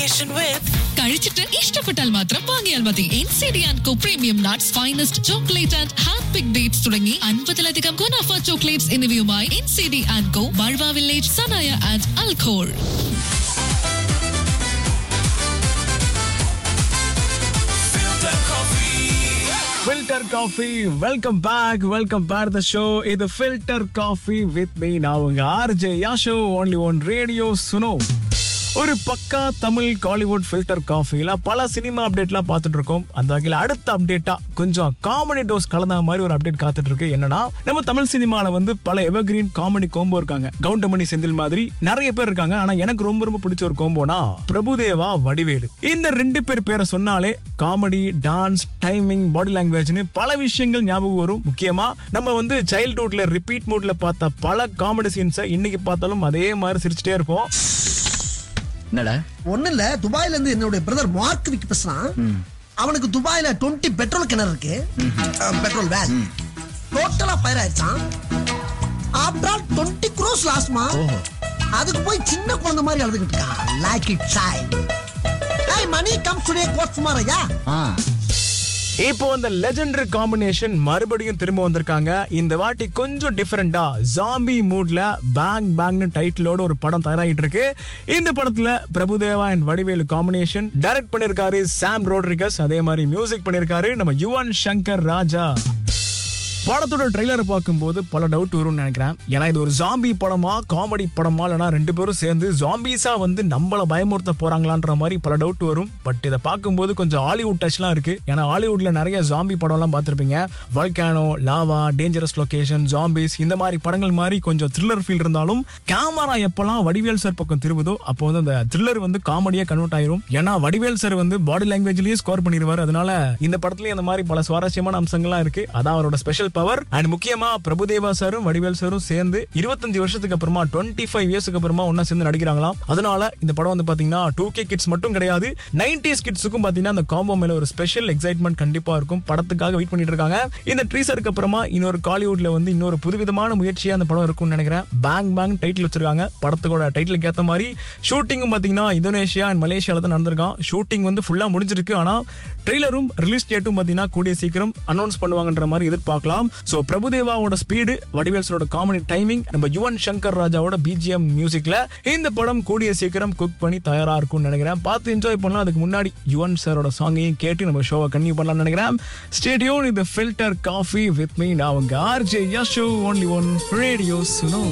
combination with കഴിച്ചിട്ട് ഇഷ്ടപ്പെട്ടാൽ മാത്രം വാങ്ങിയാൽ മതി N C D and co premium nuts finest chocolate and hand pick dates തുടങ്ങി അൻപതിലധികം ഗുണാഫ ചോക്ലേറ്റ്സ് എന്നിവയുമായി N C D and co ബൾവ വില്ലേജ് സനായ ആൻഡ് അൽഖോൾ filter coffee. Filter coffee welcome back welcome back the show இது filter coffee with me நான் உங்க RJ Yasho only one radio Suno ஒரு பக்கா தமிழ் காலிவுட் ஃபில்டர் காஃபில பல சினிமா அப்டேட்லாம் பார்த்துட்டு இருக்கோம் அந்த வகையில் அடுத்த அப்டேட்டா கொஞ்சம் காமெடி டோஸ் கலந்த மாதிரி ஒரு அப்டேட் காத்துட்டு இருக்கு என்னன்னா நம்ம தமிழ் சினிமால வந்து பல எவர்கிரீன் காமெடி கோம்போ இருக்காங்க கவுண்டமணி செந்தில் மாதிரி நிறைய பேர் இருக்காங்க ஆனா எனக்கு ரொம்ப ரொம்ப பிடிச்ச ஒரு கோம்போனா பிரபுதேவா வடிவேலு இந்த ரெண்டு பேர் பேரை சொன்னாலே காமெடி டான்ஸ் டைமிங் பாடி லாங்குவேஜ்னு பல விஷயங்கள் ஞாபகம் வரும் முக்கியமா நம்ம வந்து சைல்ட்ஹுட்ல ரிப்பீட் மூட்ல பார்த்த பல காமெடி சீன்ஸை இன்னைக்கு பார்த்தாலும் அதே மாதிரி சிரிச்சுட்டே இருப்போம் என்னடா ஒண்ணு இல்ல துபாயில இருந்து என்னுடைய பிரதர் மார்க் விக்கி பேசுறான் அவனுக்கு துபாயில 20 பெட்ரோல் கிணறு இருக்கு பெட்ரோல் வேன் டோட்டலா ஃபயர் ஆயிடுச்சான் ஆஃப்டர் ஆல் 20 க்ரோஸ் லாஸ்மா அதுக்கு போய் சின்ன குழந்தை மாதிரி அழுதுகிட்டு இருக்கான் லைக் இட் சைல்ட் ஏய் மணி கம் டுடே கோட் சுமாரையா ஆ இப்போ அந்த லெஜெண்டரி காம்பினேஷன் மறுபடியும் திரும்ப வந்திருக்காங்க இந்த வாட்டி கொஞ்சம் டிஃபரெண்டா ஜாம்பி மூட்ல பேங் பேங்னு டைட்டிலோட ஒரு படம் தயாராகிட்டு இருக்கு இந்த படத்துல Prabhudeva and Vadivelu combination direct பண்ணிருக்காரு சாம் ரோட்ரிகஸ் அதே மாதிரி மியூசிக் பண்ணிருக்காரு நம்ம யுவன் சங்கர் ராஜா படத்தோட ட்ரெய்லரை பார்க்கும்போது பல டவுட் வரும்னு நினைக்கிறேன் ஏன்னா இது ஒரு ஜாம்பி படமா காமெடி படமா இல்லைனா ரெண்டு பேரும் சேர்ந்து ஜாம்பிஸா வந்து நம்மள பயமுறுத்த போறாங்களான்ற மாதிரி பல டவுட் வரும் பட் இதை பார்க்கும்போது கொஞ்சம் ஹாலிவுட் டச்லாம் இருக்கு ஏன்னா ஹாலிவுட்ல நிறைய ஜாம்பி படம்லாம் பார்த்துருப்பீங்க volcano lava dangerous location zombies இந்த மாதிரி படங்கள் மாதிரி கொஞ்சம் த்ரில்லர் ஃபீல் இருந்தாலும் கேமரா எப்பெல்லாம் வடிவேல் சார் பக்கம் திரும்புதோ அப்போ வந்து அந்த த்ரில்லர் வந்து காமெடியா கன்வெர்ட் ஆயிரும் ஏன்னா வடிவேல் சார் வந்து பாடி லாங்குவேஜ்லயே ஸ்கோர் பண்ணிடுவார் அதனால இந்த படத்துலயும் அந்த மாதிரி பல சுவாரஸ்யமான அம்சங்கள்லாம் இருக்கு அதான் அவரோட ஸ்பெஷல் பவர் அண்ட் முக்கியமா பிரபுதேவா சாரும் வடிவேல் சாரும் சேர்ந்து இருபத்தஞ்சு வருஷத்துக்கு அப்புறமா டுவெண்ட்டி ஃபைவ் இயர்ஸ்க்கு அப்புறமா ஒன்னா சேர்ந்து நடிக்கிறாங்களாம் அதனால இந்த படம் வந்து பாத்தீங்கன்னா டூ கே கிட்ஸ் மட்டும் கிடையாது நைன்டிஸ் கிட்ஸுக்கும் பாத்தீங்கன்னா அந்த காம்போ மேல ஒரு ஸ்பெஷல் எக்ஸைட்மெண்ட் கண்டிப்பா இருக்கும் படத்துக்காக வெயிட் பண்ணிட்டு இருக்காங்க இந்த ட்ரீசருக்கு அப்புறமா இன்னொரு காலிவுட்ல வந்து இன்னொரு புதுவிதமான முயற்சியா அந்த படம் இருக்கும்னு நினைக்கிறேன் பேங் பேங் டைட்டில் வச்சிருக்காங்க படத்துக்கோட டைட்டிலுக்கு ஏத்த மாதிரி ஷூட்டிங்கும் பாத்தீங்கன்னா இந்தோனேஷியா அண்ட் மலேசியால தான் நடந்திருக்கான் ஷூட்டிங் வந்து ஃபுல்லா முடிஞ்சிருக்கு ஆனா ட்ரெய்லரும் ரிலீஸ் டேட்டும் பாத்தீங்கன்னா கூடிய சீக்கிரம் அனௌன்ஸ் பண்ணுவாங்கன்ற மாதிரி எதிர்பார்க்கலாம் சோ பிரபுதேவாவோட ஸ்பீடு வடிவேல்ஸோட காமெடி டைமிங் நம்ம யுவன் சங்கர் ராஜாவோட பிஜிஎம் மியூசிக்ல இந்த படம் கூடிய சீக்கிரம் குக் பண்ணி தயாரா இருக்கும்னு நினைக்கிறேன் பார்த்து என்ஜாய் பண்ணலாம் அதுக்கு முன்னாடி யுவன் சாரோட சாங்கையும் கேட்டு நம்ம ஷோவை கன்டினியூ பண்ணலாம்னு நினைக்கிறேன் ஸ்டேடியோன் இது ஃபில்டர் காஃபி வித் மீ நான் உங்க RJ Yasho only one radio சுனோ